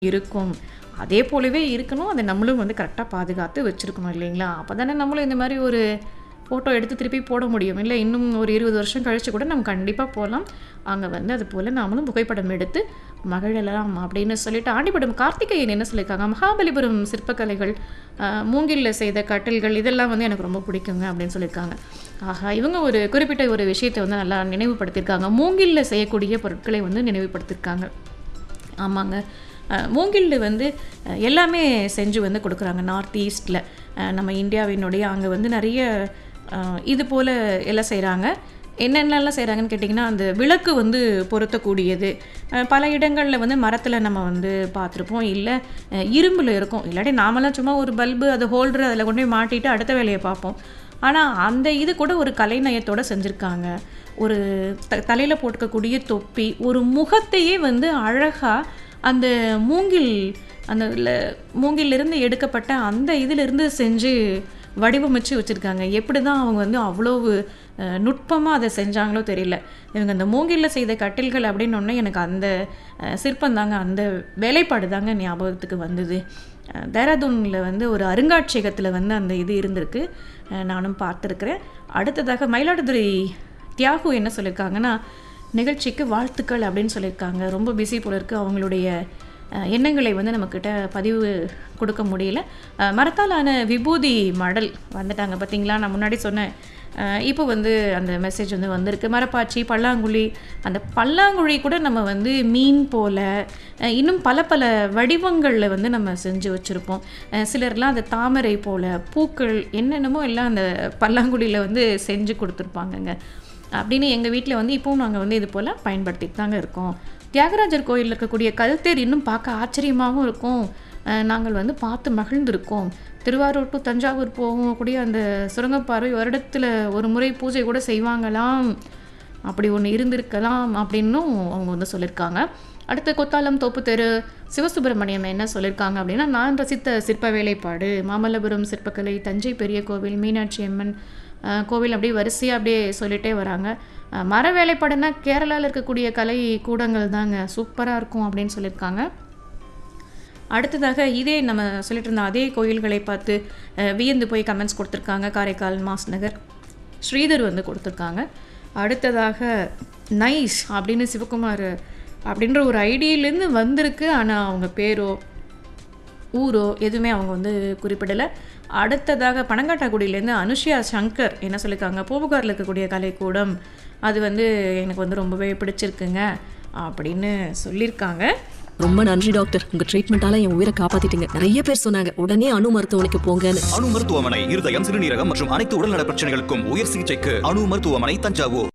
இருக்கும் அதே போலவே இருக்கணும் அதை நம்மளும் வந்து கரெக்டாக பாதுகாத்து வச்சுருக்கணும் இல்லைங்களா அப்போ தானே நம்மளும் இந்த மாதிரி ஒரு ஃபோட்டோ எடுத்து திருப்பி போட முடியும் இல்லை இன்னும் ஒரு இருபது வருஷம் கழித்து கூட நம்ம கண்டிப்பாக போகலாம் அங்கே வந்து அது போல் நாமளும் புகைப்படம் எடுத்து மகிழலாம் அப்படின்னு சொல்லிட்டு ஆண்டிப்படம் கார்த்திகேயன் என்ன சொல்லியிருக்காங்க மகாபலிபுரம் சிற்பக்கலைகள் ஆஹ், மூங்கில்ல செய்த கட்டில்கள் இதெல்லாம் வந்து எனக்கு ரொம்ப பிடிக்குங்க அப்படின்னு சொல்லியிருக்காங்க ஆஹா இவங்க ஒரு குறிப்பிட்ட ஒரு விஷயத்தை வந்து நல்லா நினைவுபடுத்தியிருக்காங்க மூங்கில்ல செய்யக்கூடிய பொருட்களை வந்து நினைவுபடுத்தியிருக்காங்க ஆமாங்க அஹ், மூங்கில் வந்து அஹ், எல்லாமே செஞ்சு வந்து கொடுக்குறாங்க நார்த் ஈஸ்டில் நம்ம இந்தியாவினுடைய அங்கே வந்து நிறைய அஹ், இது போல் எல்லாம் செய்கிறாங்க என்னென்னலாம் செய்கிறாங்கன்னு கேட்டிங்கன்னா அந்த விளக்கு வந்து பொருத்தக்கூடியது அஹ், பல இடங்களில் வந்து மரத்தில் நம்ம வந்து பார்த்துருப்போம் இல்லை இரும்பில் இருக்கும் இல்லாட்டி நாமெல்லாம் சும்மா ஒரு பல்பு அது ஹோல்டர் அதில் கொண்டு போய் மாட்டிட்டு அடுத்த வேலையை பார்ப்போம் ஆனால் அந்த இது கூட ஒரு கலைநயத்தோட செஞ்சுருக்காங்க ஒரு த தலையில் போட்டுக்கக்கூடிய தொப்பி ஒரு முகத்தையே வந்து அழகாக அந்த மூங்கில் அந்த ல- மூங்கிலிருந்து எடுக்கப்பட்ட அந்த இதிலிருந்து செஞ்சு வடிவமைச்சு வச்சுருக்காங்க எப்படி தான் அவங்க வந்து அவ்வளோ நுட்பமாக அதை செஞ்சாங்களோ தெரியல இவங்க அந்த மூங்கிலில் செய்த கட்டில்கள் அப்படின்னு ஒன்று எனக்கு அந்த சிற்பம் தாங்க அந்த வேலைப்பாடு தாங்க ஞாபகத்துக்கு வந்தது அஹ் தேராதூனில் வந்து ஒரு அருங்காட்சியகத்தில் வந்து அந்த இது இருந்திருக்கு அஹ் நானும் பார்த்துருக்குறேன் அடுத்ததாக மயிலாடுதுறை தியாகு என்ன சொல்லியிருக்காங்கன்னா நிகழ்ச்சிக்கு வாழ்த்துக்கள் அப்படின்னு சொல்லியிருக்காங்க ரொம்ப பிஸி போல இருக்கு அவங்களுடைய அஹ், எண்ணங்களை வந்து நம்மக்கிட்ட பதிவு கொடுக்க முடியல அஹ், மரத்தாலான விபூதி மடல் வந்துட்டாங்க பார்த்தீங்களா நான் முன்னாடி சொன்னேன் அஹ், இப்போ வந்து அந்த மெசேஜ் வந்து வந்திருக்கு மரப்பாச்சி பல்லாங்குழி அந்த பல்லாங்குழி கூட நம்ம வந்து மீன் போல அஹ், இன்னும் பல பல வடிவங்களில் வந்து நம்ம செஞ்சு வச்சுருப்போம் அஹ், சிலர்லாம் அந்த தாமரை போல பூக்கள் என்னென்னமோ எல்லாம் அந்த பல்லாங்குழியில் வந்து செஞ்சு கொடுத்துருப்பாங்கங்க அப்படின்னு எங்கள் வீட்டில் வந்து இப்போவும் நாங்கள் வந்து இது போல் பயன்படுத்திட்டு தாங்க இருக்கோம் தியாகராஜர் கோயிலில் இருக்கக்கூடிய கல்தேர் இன்னும் பார்க்க ஆச்சரியமாகவும் இருக்கும் அஹ் நாங்கள் வந்து பார்த்து மகிழ்ந்திருக்கோம் திருவாரூர் டு தஞ்சாவூர் போகக்கூடிய அந்த சுரங்கப்பாறை வருடத்தில் ஒரு முறை பூஜை கூட செய்வாங்களாம் அப்படி ஒன்று இருந்திருக்கலாம் அப்படின்னும் அவங்க வந்து சொல்லியிருக்காங்க அடுத்து கொத்தாலம் தோப்பு தெரு சிவசுப்பிரமணியம் என்ன சொல்லியிருக்காங்க அப்படின்னா நான் ரசித்த சிற்ப வேலைப்பாடு மாமல்லபுரம் சிற்பக்கலை தஞ்சை பெரிய கோவில் மீனாட்சி அம்மன் அஹ், கோவில் அப்படியே வரிசையாக அப்படியே சொல்லிட்டே வராங்க அஹ், மர வேலைப்பாடுனா கேரளாவில் இருக்கக்கூடிய கலை கூடங்கள் தாங்க சூப்பராக இருக்கும் அப்படின்னு சொல்லியிருக்காங்க அடுத்ததாக இதே நம்ம சொல்லிட்டு இருந்த அதே கோயில்களை பார்த்து அஹ், வியந்து போய் கமெண்ட்ஸ் கொடுத்துருக்காங்க காரைக்கால் மாஸ் நகர் ஸ்ரீதர் வந்து கொடுத்துருக்காங்க அடுத்ததாக நைஸ் அப்படின்னு சிவகுமார் அப்படின்ற ஒரு ஐடியிலேருந்து வந்திருக்கு ஆனால் அவங்க பேரோ ஊரோ எதுவுமே அவங்க வந்து குறிப்பிடலை அடுத்ததாக பனங்காட்டாக்குடியிலேருந்து அனுஷியா சங்கர் என்ன சொல்லியிருக்காங்க பூம்புகாரில் இருக்கக்கூடிய கலைக்கூடம் அது வந்து எனக்கு வந்து ரொம்பவே பிடிச்சிருக்குங்க அப்படின்னு சொல்லியிருக்காங்க ரொம்ப நன்றி டாக்டர் உங்க ட்ரீட்மெண்டால என் உயிரை காப்பாத்திட்டீங்க நிறைய பேர் சொன்னாங்க உடனே அணு மருத்துவமனைக்கு போங்கன்னு அணு மருத்துவமனை இருதயம் சிறுநீரகம் மற்றும் அனைத்து உடல்நல பிரச்சனைகளுக்கும் உயர் சிகிச்சைக்கு அணு மருத்துவமனை தஞ்சாவூர்